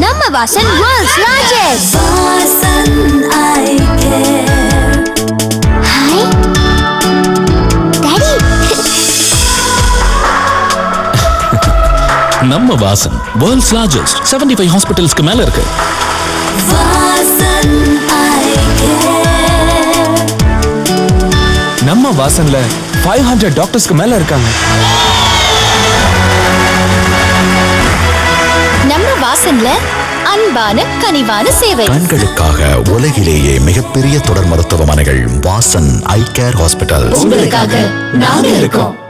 நம்ம Vasan world's largest Vasan eye care hi daddy நம்ம Vasan world's largest 75 five ஹாஸ்பிட்டல்ஸ்க்கு மேல இருக்கு வாசன் ஐ கேர் நம்ம வாசன்ல ஃபைவ் ஹண்ட்ரட் டாக்டர்ஸ்க்கு மேல இருக்காங்க நம்ம வாசன்ல அன்பான கனிவான சேவை கண்களுக்காக உலகிலேயே மிகப்பெரிய தொடர் மருத்துவமனைகள் வாசன் ஐ கேர் ஹாஸ்பிட்டல் உங்களுக்காக நாங்க இருக்கோம்